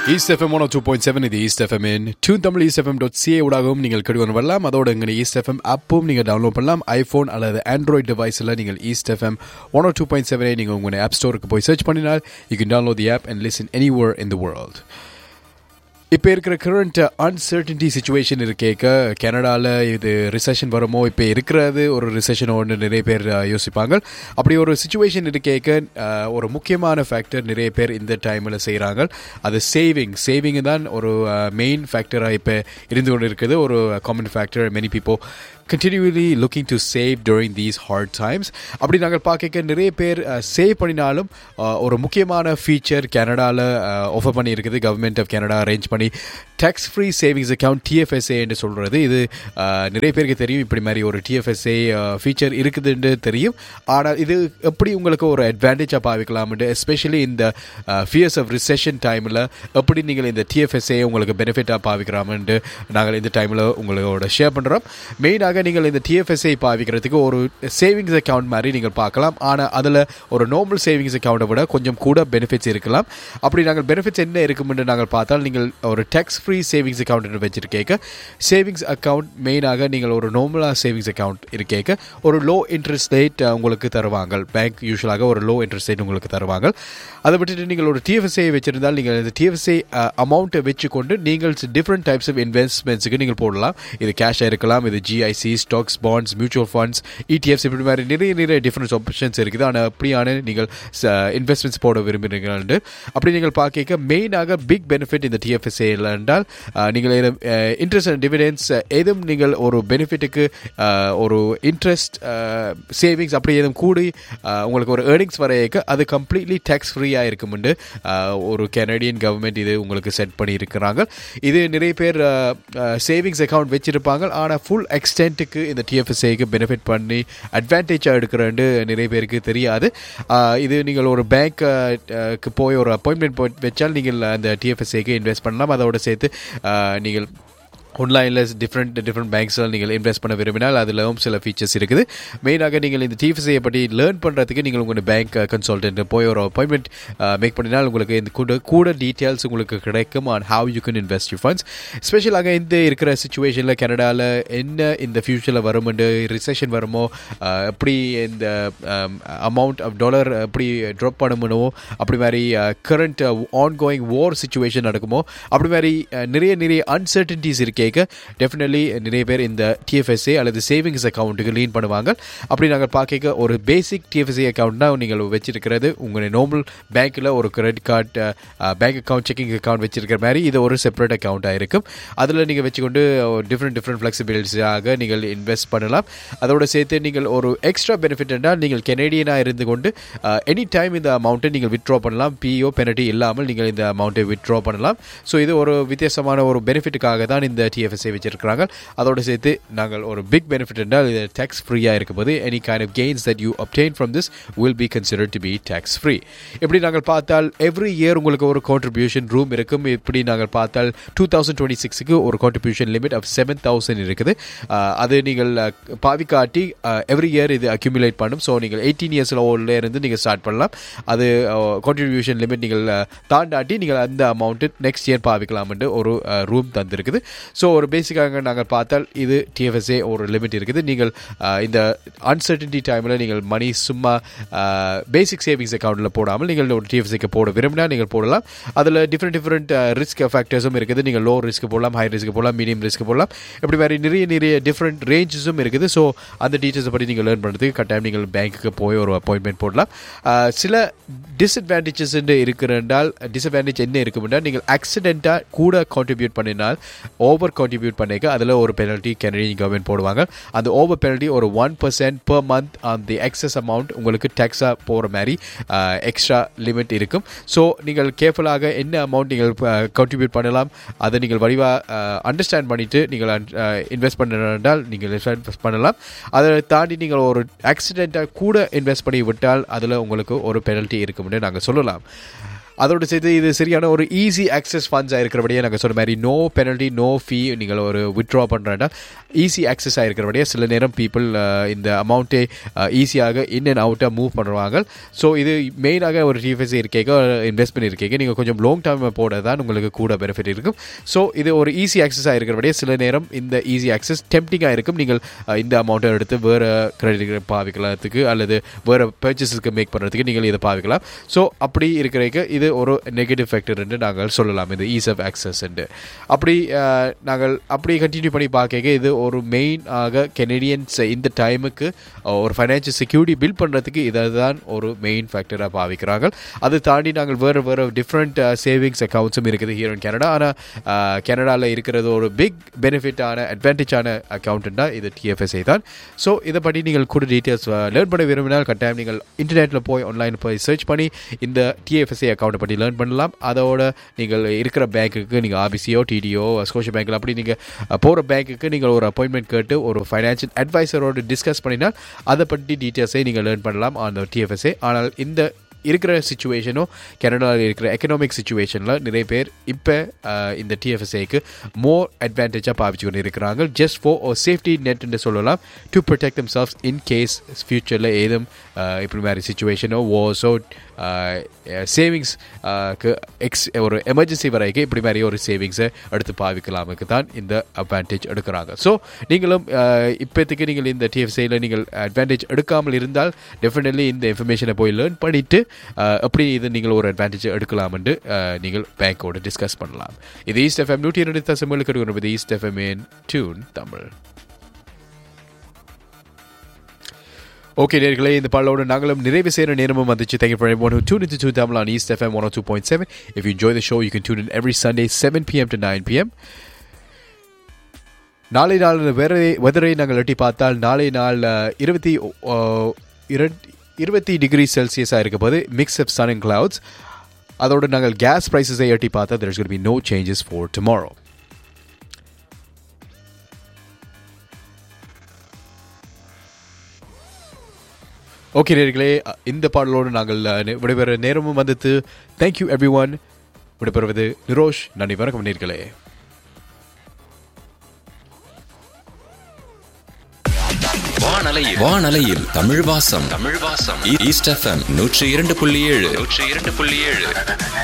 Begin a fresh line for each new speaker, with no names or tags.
East FM one two point seven இது East FM in tune Tamil East FM dot CA ஊடாகவும் நீங்கள் கடிவன் வரலாம் அதோட எங்கள் ஈஸ்ட் எஃப்எம் ஆப்பும் நீங்கள் டவுன்லோட் பண்ணலாம் ஐஃபோன் அல்லது ஆண்ட்ராய்டு டிவைஸில் நீங்கள் East FM one two point செவனை நீங்கள் உங்களுடைய ஆப் ஸ்டோருக்கு போய் சர்ச் பண்ணினால் you can download the app and listen anywhere in the world இப்போ இருக்கிற கரண்ட் அன்சர்டன்டி சுச்சுவேஷன் இருக்கேக்க கனடாவில் இது ரிசெஷன் வருமோ இப்போ இருக்கிறது ஒரு ரிசெஷன் ஒன்று நிறைய பேர் அஹ், யோசிப்பாங்க அப்படி ஒரு சுச்சுவேஷன் இருக்கேக்க அஹ், ஒரு முக்கியமான ஃபேக்டர் நிறைய பேர் இந்த டைமில் செய்கிறாங்க அது சேவிங் சேவிங் தான் ஒரு மெயின் ஃபேக்டராக இப்போ இருந்து கொண்டு இருக்குது ஒரு common factor many people continuously looking to save during these hard times அப்படி நாங்கள் பார்க்க நிறைய பேர் சேவ் பண்ணினாலும் அஹ், ஒரு முக்கியமான ஃபீச்சர் கனடாவில் ஆஃபர் பண்ணியிருக்குது கவர்மெண்ட் ஆஃப் கனடா அரேஞ்ச் பண்ணி tax free savings account TFSA என்று சொல்கிறது இது அஹ், நிறைய பேருக்கு தெரியும் இப்படி மாதிரி ஒரு டிஎஃப்எஸ்ஏ ஃபீச்சர் இருக்குதுன்னு தெரியும் ஆனால் இது எப்படி உங்களுக்கு ஒரு அட்வான்டேஜாக பாவிக்கலாம்னு எஸ்பெஷலி இந்த ஃபியர்ஸ் ஆஃப் ரிசெஷன் டைமில் எப்படி நீங்கள் இந்த டிஎஃப்எஸ்ஏ உங்களுக்கு பெனிஃபிட்டாக பாவிக்கலாம்னு நாங்கள் இந்த டைமில் உங்களோட ஷேர் பண்ணுறோம் மெயினாக நீங்கள் இந்த டிஎஃப்எஸ்ஐ பாவிக்கிறதுக்கு ஒரு சேவிங்ஸ் அக்கௌண்ட் மாதிரி நீங்கள் பார்க்கலாம் ஆனால் அதில் ஒரு நார்மல் சேவிங்ஸ் அக்கௌண்ட்டை விட கொஞ்சம் கூட பெனிஃபிட்ஸ் இருக்கலாம் அப்படி நாங்கள் பெனிஃபிட்ஸ் என்ன இருக்கும்னு நாங்கள் பார்த்தால் நீங்கள் ஒரு டேக்ஸ் ஃப்ரீ சேவிங்ஸ் அக்கௌண்ட் வச்சிருக்கேக்க சேவிங்ஸ் அக்கௌண்ட் மெயினாக நீங்கள் ஒரு நார்மலாக சேவிங்ஸ் அக்கௌண்ட் இருக்கேக்க ஒரு லோ இன்ட்ரெஸ்ட் ரேட் உங்களுக்கு தருவாங்க பேங்க் யூஸ்வலாக ஒரு லோ இன்ட்ரெஸ்ட் ரேட் உங்களுக்கு தருவாங்க அதை விட்டுட்டு நீங்கள் ஒரு டிஎஃப்எஸ்ஐ வச்சிருந்தால் நீங்கள் இந்த டிஎஃப்எஸ்ஐ அமௌண்ட்டை வச்சுக்கொண்டு நீங்கள் டிஃப்ரெண்ட் டைப்ஸ் ஆஃப் இன்வெஸ்ட்மெண்ட்ஸுக்கு நீங்கள் போடலாம் இது கேஷாக இருக்கலாம் இது GIC stocks bonds mutual funds ETFs இப்படி மாதிரி நிறைய நிறைய டிஃப்ரெண்ட் ஆப்ஷன்ஸ் இருக்குது ஆனால் அப்படியான நீங்கள் இன்வெஸ்ட்மெண்ட்ஸ் போட விரும்புகிறீர்கள் அப்படி நீங்கள் பார்க்க மெயினாக பிக் பெனிஃபிட் இந்த டிஎஃப்எஸ்ஏல என்றால் அஹ், நீங்கள் இன்ட்ரெஸ்ட் அண்ட் டிவிடென்ஸ் எதுவும் நீங்கள் ஒரு பெனிஃபிட்டுக்கு ஒரு இன்ட்ரெஸ்ட் சேவிங்ஸ் அப்படி எதுவும் கூடி அஹ், உங்களுக்கு ஒரு ஏர்னிங்ஸ் வரையக்க அது கம்ப்ளீட்லி டேக்ஸ் ஃப்ரீயாக இருக்கும்னு அஹ், ஒரு கனடியன் கவர்மெண்ட் இது உங்களுக்கு செட் பண்ணி இருக்கிறாங்க இது நிறைய பேர் சேவிங்ஸ் அக்கௌண்ட் வச்சிருப்பாங்க ஆனால் ஃபுல் எக்ஸ்டென்ட்டுக்கு இந்த டிஎஃப்எஸ்ஏக்கு பெனிஃபிட் பண்ணி அட்வான்டேஜாக எடுக்கிறேன்னு நிறைய பேருக்கு தெரியாது அஹ், இது நீங்கள் ஒரு பேங்க்கு போய் ஒரு அப்பாயின்மெண்ட் போய் வச்சால் நீங்கள் அந்த டிஎஃப்எஸ்ஏக்கு இன்வெஸ்ட் பண்ணலாம் அதோட சேர்த்து அஹ், நீங்கள் ஆன்லைனில் டிஃப்ரெண்ட் டிஃப்ரெண்ட் பேங்க்ஸில் நீங்கள் இன்வெஸ்ட் பண்ண விரும்பினால் அதிலும் சில ஃபீச்சர்ஸ் இருக்குது மெயினாக நீங்கள் இந்த டிஎஃப்எஸ்ஐயை பற்றி லேர்ன் பண்ணுறதுக்கு நீங்கள் உங்கள் பேங்க் கன்சல்டன்ட் போய் ஒரு அப்பாயின்மெண்ட் மேக் பண்ணினால் உங்களுக்கு இந்த கூட கூட டீட்டெயில்ஸ் உங்களுக்கு கிடைக்கும் on how you can invest you funds ஸ்பெஷலாக இந்த இருக்கிற சுச்சுவேஷனில் கனடாவில் என்ன இந்த ஃபியூச்சரில் வருமெண்டு ரிசெஷன் வருமோ அஹ், எப்படி இந்த அமௌண்ட் ஆஃப் டாலர் எப்படி ட்ராப் பண்ணணுமோ அப்படி மாதிரி current on going war situation நடக்குமோ அப்படி மாதிரி அஹ், நிறைய நிறைய அன்சர்டன்டிஸ் இருக்கேக்க டெஃபினெட்லி நிறைய பேர் இந்த டிஎஃப்எஸ்ஏ அல்லது சேவிங்ஸ் அக்கௌண்ட்டுக்கு லீன் பண்ணுவாங்க அப்படி நாங்கள் பார்க்க ஒரு பேசிக் டிஎஃப்எஸ்ஏ அக்கௌண்ட்னா நீங்கள் வச்சிருக்கிறது உங்களுடைய நார்மல் பேங்க்கில் ஒரு credit card bank account checking account வச்சிருக்கிற மாதிரி இது ஒரு செப்பரேட் அக்கௌண்ட்டாக இருக்கும் அதில் நீங்கள் வச்சுக்கொண்டு டிஃப்ரெண்ட் டிஃப்ரெண்ட் ஃப்ளெக்சிபிலிட்டிஸாக நீங்கள் இன்வெஸ்ட் பண்ணலாம் அதோட சேர்த்து நீங்கள் ஒரு எக்ஸ்ட்ரா பெனிஃபிட் என்றால் நீங்கள் கெனடியனாக இருந்து கொண்டு எனி டைம் இந்த அமௌண்ட்டை நீங்கள் வித்ட்ரா பண்ணலாம் பிஓ பெனல்ட்டி இல்லாமல் நீங்கள் இந்த அமௌண்ட்டை வித்ட்ரா பண்ணலாம் ஸோ இது ஒரு வித்தியாசமான ஒரு பெனிஃபிட்டுக்காக தான் இந்த டிஎஃப்எஸ்ஐ வச்சிருக்கிறாங்க அதோட சேர்த்து நாங்கள் ஒரு பிக் பெனிஃபிட் என்றால் இது டேக்ஸ் ஃப்ரீயாக இருக்கும்போது any kind of gains that you obtain from this will be considered to be tax free இப்படி நாங்கள் பார்த்தால் எவ்ரி இயர் உங்களுக்கு ஒரு கான்ட்ரிபியூஷன் ரூம் இருக்கும் இப்படி நாங்கள் பார்த்தால் டூ தௌசண்ட் டுவெண்ட்டி சிக்ஸுக்கு ஒரு contribution limit of seven thousand இருக்குது அஹ், அது நீங்கள் அஹ், பாவி காட்டி எவ்ரி இயர் இது அக்யூமுலேட் பண்ணும் ஸோ நீங்கள் எயிட்டீன் இயர்ஸில் ஓல்டில் இருந்து நீங்கள் ஸ்டார்ட் பண்ணலாம் அது கான்ட்ரிபியூஷன் லிமிட் நீங்கள் அஹ், தாண்டாட்டி நீங்கள் அந்த அமௌண்ட்டு நெக்ஸ்ட் இயர் பாவிக்கலாம்னு ஒரு ரூம் தந்திருக்குது ஸோ ஒரு பேசிக்காக நாங்கள் பார்த்தால் இது டிஎஃப்எஸ்ஏ ஒரு லிமிட் இருக்குது நீங்கள் அஹ், இந்த அன்சர்டன்டி டைமில் நீங்கள் மணி சும்மா பேசிக் சேவிங்ஸ் அக்கௌண்ட்டில் போடாமல் நீங்கள் ஒரு டிஎஃப்எஸ்ஏக்கு போட விரும்பினா நீங்கள் போடலாம் அதில் டிஃப்ரெண்ட் டிஃப்ரெண்ட் ரிஸ்க் ஃபேக்டர்ஸும் இருக்குது நீங்கள் லோ ரிஸ்க் போடலாம் ஹை ரிஸ்க் போடலாம் மீடியம் ரிஸ்க் போடலாம் இப்படி மாதிரி நிறைய நிறைய டிஃப்ரெண்ட் ரேஞ்சஸும் இருக்குது ஸோ அந்த டீட்டெயில்ஸை பற்றி நீங்கள் லேர்ன் பண்ணுறதுக்கு கட்டாயம் நீங்கள் பேங்க்குக்கு போய் ஒரு அப்பாயின்மெண்ட் போடலாம் அஹ், சில டிஸ்அட்வான்டேஜஸ் இருக்கிறால் டிஸ்அட்வான்டேஜ் என்ன இருக்கும்னா நீங்கள் ஆக்சிடென்ட்டாக கூட கான்ட்ரிபியூட் பண்ணினால் ஓவர் கான்ட்ரிபியூட் பண்ணிக்க அதில் ஒரு பெனல்ட்டி கெனடியன் கவர்மெண்ட் போடுவாங்க அந்த ஓவர் பெனல்ட்டி ஒரு ஒன் பர்சன்ட் per மந்த் அந்த எக்ஸஸ் அமௌண்ட் உங்களுக்கு டேக்ஸாக போகிற மாதிரி எக்ஸ்ட்ரா லிமிட் இருக்கும் ஸோ நீங்கள் கேர்ஃபுல்லாக என்ன அமௌண்ட் நீங்கள் கான்ட்ரிபியூட் பண்ணலாம் அதை நீங்கள் வடிவாக அண்டர்ஸ்டாண்ட் பண்ணிவிட்டு நீங்கள் இன்வெஸ்ட் பண்ணால் நீங்கள் இன்வெஸ்ட் பண்ணலாம் அதை தாண்டி நீங்கள் ஒரு ஆக்சிடெண்ட்டாக கூட இன்வெஸ்ட் பண்ணி விட்டால் அதில் உங்களுக்கு ஒரு பெனல்ட்டி இருக்கும்னு நாங்கள் சொல்லலாம் அதோடு சேர்த்து இது சரியான ஒரு ஈஸி ஆக்சஸ் ஃபண்ட்ஸாக இருக்கிறபடியே நாங்கள் சொன்ன மாதிரி நோ பெனல்ட்டி நோ ஃபீ நீங்கள் ஒரு வித்ட்ரா பண்ணுறேன்னா ஈஸி ஆக்சஸ் ஆகிருக்கிறபடியே சில நேரம் பீப்புள் இந்த அமௌண்ட்டே ஈஸியாக இன் அண்ட் அவுட்டாக மூவ் பண்ணுவாங்க ஸோ இது மெயினாக ஒரு டிஎஃப்எஸ் இருக்கேக்க இன்வெஸ்ட் பண்ணியிருக்கீங்க நீங்கள் கொஞ்சம் லாங் டேர்ம் போட தான் உங்களுக்கு கூட பெனிஃபிட் இருக்கும் ஸோ இது ஒரு ஈஸி ஆக்சஸாக இருக்கிறபடியே சில நேரம் இந்த ஈஸி ஆக்சஸ் டெம்டிங்காக இருக்கும் நீங்கள் அஹ், இந்த அமௌண்ட்டை எடுத்து வேறு கிரெடிட் பாவிக்கிறதுக்கு அல்லது வேறு பர்ச்சேஸுக்கு மேக் பண்ணுறதுக்கு நீங்கள் இதை பாவிக்கலாம் ஸோ அப்படி இருக்கிறதுக்கு இது ஒரு நெகட்டிவ் ஃபேக்டர் என்று நாங்கள் சொல்லலாம் இது ஈஸ் ஆஃப் ஆக்சஸ் என்று அப்படி அஹ், நாங்கள் அப்படி கண்டினியூ பண்ணி பார்க்க இது ஒரு மெயின் ஆக கெனடியன்ஸ் இந்த டைமுக்கு ஒரு ஃபைனான்சியல் செக்யூரிட்டி பில்ட் பண்ணுறதுக்கு இதை தான் ஒரு மெயின் ஃபேக்டராக பாவிக்கிறாங்க அது தாண்டி நாங்கள் வேறு வேறு டிஃப்ரெண்ட் சேவிங்ஸ் அக்கௌண்ட்ஸும் இருக்குது ஹீரோ இன் கனடா ஆனால் கனடாவில் இருக்கிறது ஒரு பிக் பெனிஃபிட்டான அட்வான்டேஜான அக்கௌண்ட்டுன்னா இது டிஎஃப்எஸ்ஐ தான் ஸோ இதை பற்றி நீங்கள் கூட டீட்டெயில்ஸ் லேர்ன் பண்ண விரும்பினால் கட்டாயம் நீங்கள் இன்டர்நெட்டில் போய் ஆன்லைன் போய் சர்ச் பண்ணி இந்த டிஎஃப்எஸ்ஐ அக்கௌண்ட்டை பற்றி லேர்ன் பண்ணலாம் அதோட நீங்கள் இருக்கிற பேங்க்குக்கு நீங்கள் ஆபிசியோ டிடிஓ ஸ்கோஷியா பேங்க்கில் அப்படி நீங்கள் போகிற பேங்க்குக்கு நீங்கள் ஒரு அப்பாயின்மெண்ட் கேட்டு ஒரு ஃபைனான்ஷியல் அட்வைசரோடு டிஸ்கஸ் பண்ணினால் அதை பற்றி டீட்டெயில்ஸை நீங்கள் லேர்ன் பண்ணலாம் அந்த டிஎஃப்எஸ்ஐ ஆனால் இந்த இருக்கிற சுச்சுவேஷனும் கனடாவில் இருக்கிற எக்கனாமிக் சுச்சுவேஷனில் நிறைய பேர் இப்போ இந்த டிஎஃப்எஸ்ஐக்கு மோர் அட்வான்டேஜாக பாவிச்சு கொண்டு இருக்கிறாங்க ஜஸ்ட் ஃபார் ஓ சேஃப்டி நெட்னு சொல்லலாம் to protect them self in case ஃப்யூச்சரில் ஏதும் அஹ், இப்படி மாதிரி சுச்சுவேஷனோ ஓஸோ சேவிங்ஸ் எக்ஸ் ஒரு எமர்ஜென்சி வரைக்கும் இப்படி மாதிரி ஒரு சேவிங்ஸை எடுத்து பாவிக்கலாமுக்கு தான் இந்த அட்வான்டேஜ் எடுக்கிறாங்க ஸோ நீங்களும் அஹ், இப்போதைக்கு நீங்கள் இந்த டிஎஃப்சியில் நீங்கள் அட்வான்டேஜ் எடுக்காமல் இருந்தால் டெஃபினெட்லி இந்த இன்ஃபர்மேஷனை போய் லேர்ன் பண்ணிவிட்டு எப்படி இது நீங்கள் ஒரு அட்வான்டேஜ் எடுக்கலாம்னு அஹ், நீங்கள் பேங்க்கோடு டிஸ்கஸ் பண்ணலாம் இது ஈஸ்ட் எஃப்எம் நூற்றி இரண்டு தசமலுக்கு எடுக்கணும் East FM in tune Tamil okay நேர்களே இந்த பாடலோடு நாங்களும் நிறைவு செய்கிற நேரமும் வந்துச்சு thank you for everyone who tuned into Tune Tamil on East FM 102.7 if you enjoy the show you can tune in every Sunday 7 p.m. to 9 p.m. நாளை நாள் வேற வெதரை நாங்கள் எட்டி பார்த்தால் நாளை நாள் அஹ், இருபத்தி அஹ், இரண்டு இருபத்தி டிகிரி செல்சியஸாக இருக்க போது mix of sun and clouds அதோடு நாங்கள் கேஸ் ப்ரைஸஸை எட்டி பார்த்தா there's going to be no changes for tomorrow okay நேர்களே இந்த பாடலோடு நாங்கள் அஹ், நி- விடைபெற நேரமும் வந்தது தேங்க்யூ எவ்ரி ஒன் விடைபெறுவது நிரோஷ் நன்றி வணக்கம் நேர்களே
வானலையில் வானலையில் தமிழ் வாசம் தமிழ் வாசம் ஈஸ்ட் எஃப்எம் நூற்றி இரண்டு புள்ளி ஏழு நூற்றி இரண்டு புள்ளி ஏழு